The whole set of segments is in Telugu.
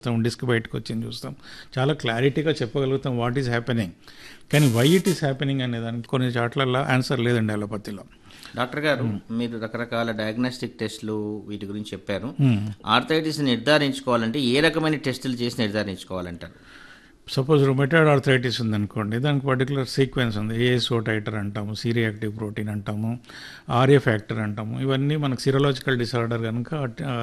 చూస్తాం డిస్క్ బయటకు వచ్చింది చూస్తాం చాలా క్లారిటీగా చెప్పగలుగుతాం వాట్ ఈస్ హ్యాపెనింగ్ కానీ వై ఇట్ ఈస్ హ్యాపెనింగ్ అనే దానికి కొన్ని చోట్ల ఆన్సర్ లేదండి అలోపతిలో డాక్టర్ గారు మీరు రకరకాల డయాగ్నోస్టిక్ టెస్టులు వీటి గురించి చెప్పారు ఆర్థరైటిస్ నిర్ధారించుకోవాలంటే ఏ రకమైన టెస్టులు చేసి నిర్ధారించుకోవాలంటారు సపోజ్ రొమెటాయిడ్ ఆర్థరైటిస్ ఉందనుకోండి దానికి పర్టికులర్ సీక్వెన్స్ ఉంది ఏఎస్ఓ టైటర్ అంటాము సీరియాక్టివ్ ప్రోటీన్ అంటాము ఆర్ఏ ఫ్యాక్టర్ అంటాము ఇవన్నీ మనకు సిరలాజికల్ డిసార్డర్ కనుక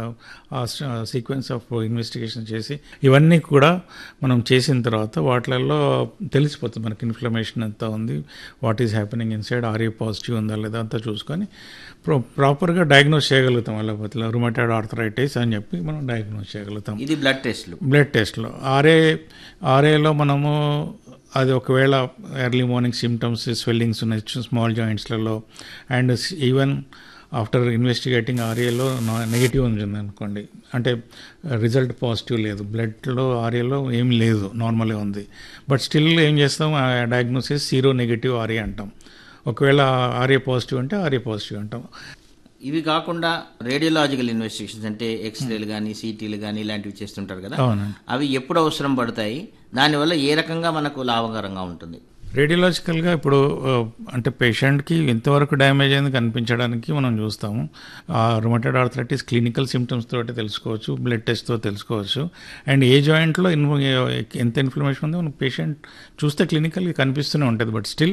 ఆ సీక్వెన్స్ ఆఫ్ ఇన్వెస్టిగేషన్ చేసి ఇవన్నీ కూడా మనం చేసిన తర్వాత వాటిలలో తెలిసిపోతుంది మనకి ఇన్ఫ్లమేషన్ ఎంత ఉంది what is happening inside RA positive ఉందా లేదా అంతా చూసుకొని ప్రో ప్రాపర్గా డయాగ్నోస్ చేయగలుగుతాం అలోపతిలో రుమటాయిడ్ ఆర్థరైటిస్ అని చెప్పి మనం డయాగ్నోస్ చేయగలుగుతాం ఇది బ్లడ్ టెస్టులు బ్లడ్ టెస్ట్లో ఆర్ఏ ఆర్ఏలో మనము అది ఒకవేళ ఎర్లీ మార్నింగ్ సిమ్టమ్స్ స్వెల్లింగ్స్ ఉన్నాయి స్మాల్ జాయింట్స్లలో అండ్ ఈవెన్ ఆఫ్టర్ ఇన్వెస్టిగేటింగ్ ఆర్ఏలో నెగిటివ్ ఉంది అనుకోండి అంటే రిజల్ట్ పాజిటివ్ లేదు బ్లడ్లో ఆర్ఏలో ఏం లేదు నార్మల్గా ఉంది బట్ స్టిల్ ఏం చేస్తాం ఆ డయాగ్నోసిస్ జీరో నెగిటివ్ ఆర్ఏ అంటాం ఒకవేళ ఆర్ఏ పాజిటివ్ అంటే ఆర్ఏ పాజిటివ్ అంటాం ఇవి కాకుండా రేడియోలాజికల్ ఇన్వెస్టిగేషన్స్ అంటే ఎక్స్రేలు కానీ సిటీలు కానీ ఇలాంటివి చేస్తుంటారు కదా అవునండి అవి ఎప్పుడు అవసరం పడతాయి దానివల్ల ఏ రకంగా మనకు లాభకరంగా ఉంటుంది రేడియోలాజికల్గా ఇప్పుడు ఆ, అంటే పేషెంట్కి ఎంతవరకు డ్యామేజ్ అయింది కనిపించడానికి మనం చూస్తాము ఆ రుమటెడ్ ఆర్థరైటిస్ క్లినికల్ సిమ్టమ్స్ తోటి తెలుసుకోవచ్చు బ్లడ్ టెస్ట్తో తెలుసుకోవచ్చు అండ్ ఏ జాయింట్లో ఇన్ ఎంత ఇన్ఫ్లమేషన్ ఉందో మనం పేషెంట్ చూస్తే క్లినికల్గా కనిపిస్తూనే ఉంటుంది బట్ స్టిల్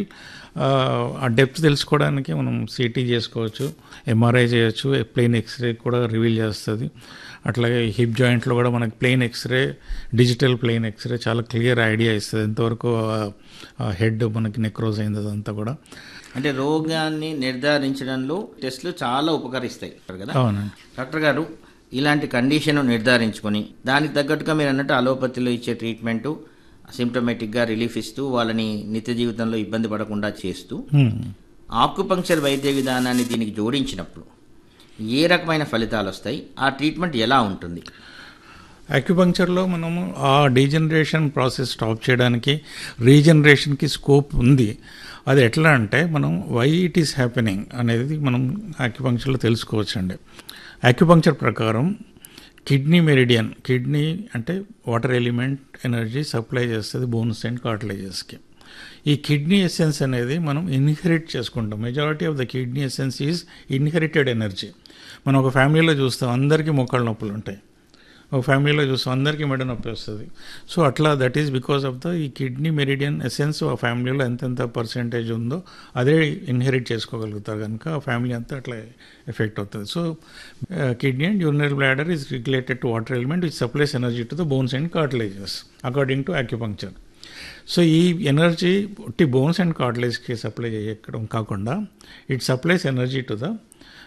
ఆ డెప్త్ తెలుసుకోవడానికి మనం సిటీ చేసుకోవచ్చు ఎంఆర్ఐ చేయొచ్చు ప్లెయిన్ ఎక్స్రే కూడా రివీల్ చేస్తుంది అట్లాగే హిప్ జాయింట్లో కూడా మనకి plain X ray digital plain X ray చాలా క్లియర్ ఐడియా ఇస్తుంది ఎంతవరకు ఆ హెడ్ మనకి నెక్రోజ్ అయింది అదంతా కూడా అంటే రోగాన్ని నిర్ధారించడంలో టెస్టులు చాలా ఉపకరిస్తాయి కదా అవునండి డాక్టర్ గారు ఇలాంటి కండిషన్ నిర్ధారించుకొని దానికి తగ్గట్టుగా మీరు అన్నట్టు అలోపతిలో ఇచ్చే ట్రీట్మెంటు సిమ్టమేటిక్గా రిలీఫ్ ఇస్తూ వాళ్ళని నిత్య జీవితంలో ఇబ్బంది పడకుండా చేస్తూ హ్మ్. ఆక్యుపంక్చర్ వైద్య విధానాన్ని దీనికి జోడించినప్పుడు ఏ రకమైన ఫలితాలు వస్తాయి ఆ ట్రీట్మెంట్ ఎలా ఉంటుంది అక్యుపంక్చర్లో మనము ఆ డీజనరేషన్ ప్రాసెస్ స్టాప్ చేయడానికి రీజనరేషన్కి స్కోప్ ఉంది అది ఎట్లా అంటే మనం వై ఇట్ ఈస్ హ్యాపెనింగ్ అనేది మనం అక్యుపంక్చర్లో తెలుసుకోవచ్చండి అక్యుపంక్చర్ ప్రకారం కిడ్నీ మెరిడియన్ కిడ్నీ అంటే వాటర్ ఎలిమెంట్ ఎనర్జీ సప్లై చేస్తుంది బోన్స్ అండ్ కార్టిలేజెస్కి ఈ కిడ్నీ ఎసెన్స్ అనేది మనం ఇన్హెరిట్ చేసుకుంటాం majority of the kidney essence is inherited energy మనం ఒక ఫ్యామిలీలో చూస్తాం అందరికీ మోకాళ్ళ నొప్పులు ఉంటాయి ఒక ఫ్యామిలీలో చూస్తాం అందరికీ మెడ నొప్పి వస్తుంది సో అట్లా that is because of the ఈ కిడ్నీ మెరిడియన్ ఎసెన్స్ ఆ ఫ్యామిలీలో ఎంతెంత పర్సెంటేజ్ ఉందో అదే ఇన్హెరిట్ చేసుకోగలుగుతారు కనుక ఆ ఫ్యామిలీ అంతా అట్లా ఎఫెక్ట్ అవుతుంది so kidney and urinary bladder is related to water element which supplies energy to the bones and cartilages according to acupuncture so ఈ ఎనర్జీ ఒట్టి బోన్స్ అండ్ కార్టిలేజ్కి సప్లై చేయడం కాకుండా it supplies energy to the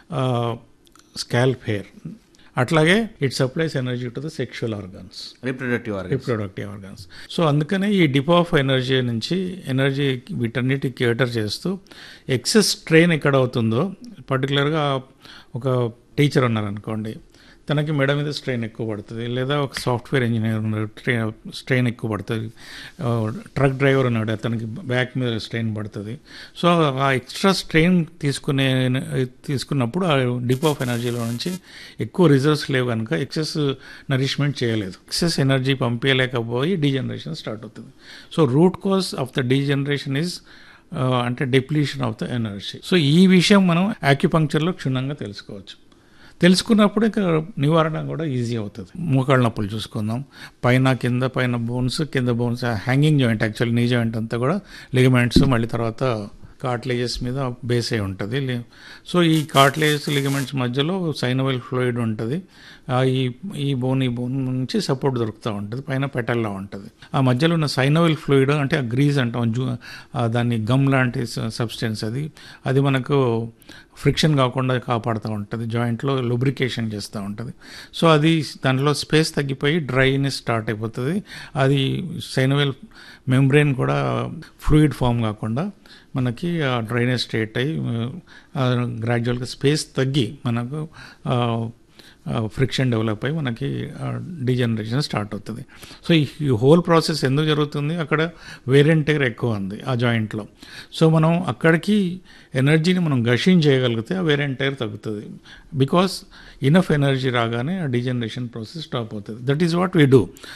scalp hair అట్లాగే it supplies energy to the sexual organs reproductive organs reproductive organs so అందుకనే ఈ డిప్ ఆఫ్ ఎనర్జీ నుంచి ఎనర్జీ వీటన్నిటి కేటర్ చేస్తూ ఎక్సెస్ స్ట్రెయిన్ ఎక్కడ అవుతుందో పర్టికులర్గా ఒక టీచర్ ఉన్నారనుకోండి తనకి మెడ మీద స్ట్రెయిన్ ఎక్కువ పడుతుంది లేదా ఒక సాఫ్ట్వేర్ ఇంజనీర్ ఉన్నాడు ట్రైన్ స్ట్రెయిన్ ఎక్కువ పడుతుంది ట్రక్ డ్రైవర్ ఉన్నాడు అతనికి బ్యాక్ మీద స్ట్రెయిన్ పడుతుంది సో ఆ ఎక్స్ట్రా స్ట్రెయిన్ తీసుకునే తీసుకున్నప్పుడు ఆ డిప్ ఆఫ్ ఎనర్జీలో నుంచి ఎక్కువ రిజర్వ్స్ లేవు కనుక ఎక్సెస్ నరిష్మెంట్ చేయలేదు ఎక్సెస్ ఎనర్జీ పంపించలేకపోయి డీజనరేషన్ స్టార్ట్ అవుతుంది so root cause of the degeneration is అంటే depletion of the energy so ఈ విషయం మనం యాక్యుపంక్చర్లో క్షుణ్ణంగా తెలుసుకోవచ్చు తెలుసుకున్నప్పుడు ఇక నివారణ కూడా ఈజీ అవుతుంది మోకాళ్ళ నొప్పులు చూసుకుందాం పైన కింద పైన బోన్స్ కింద bones hanging joint actually knee joint అంతా కూడా లిగమెంట్స్ మళ్ళీ తర్వాత కార్ట్లేజెస్ మీద బేస్ అయి ఉంటుంది లే- సో ఈ కార్ట్లేజెస్ లిగమెంట్స్ మధ్యలో సైనవల్ ఫ్లూయిడ్ ఉంటుంది ఆ ఈ ఈ బోన్ ఈ బోన్ నుంచి సపోర్ట్ దొరుకుతూ ఉంటుంది పైన పెటల్లా ఉంటుంది ఆ మధ్యలో ఉన్న సైనవల్ ఫ్లూయిడ్ అంటే ఆ గ్రీజ్ అంటాం జూ ఆ దాన్ని గమ్ లాంటి సబ్స్టెన్స్ అది అది మనకు ఫ్రిక్షన్ కాకుండా కాపాడుతూ ఉంటుంది జాయింట్లో lubrication చేస్తూ ఉంటుంది సో అది దాంట్లో స్పేస్ తగ్గిపోయి డ్రైనెస్ స్టార్ట్ అయిపోతుంది అది సైనవెల్ మెంబ్రెయిన్ కూడా ఫ్లూయిడ్ ఫామ్ కాకుండా మనకి ఆ డ్రైనేజ్ స్టేట్ అయ్యి గ్రాడ్యువల్గా స్పేస్ తగ్గి మనకు ఫ్రిక్షన్ డెవలప్ అయ్యి మనకి డిజనరేషన్ స్టార్ట్ అవుతుంది సో ఈ హోల్ ప్రాసెస్ ఎందుకు జరుగుతుంది అక్కడ వేరెంటైర్ ఎక్కువ ఉంది ఆ జాయింట్లో సో మనం అక్కడికి ఎనర్జీని మనం గషింగ్ చేయగలిగితే ఆ వేరెంటైర్ తగ్గుతుంది బికాస్ ఇనఫ్ ఎనర్జీ రాగానే ఆ డిజనరేషన్ ప్రాసెస్ స్టాప్ అవుతుంది that is what we do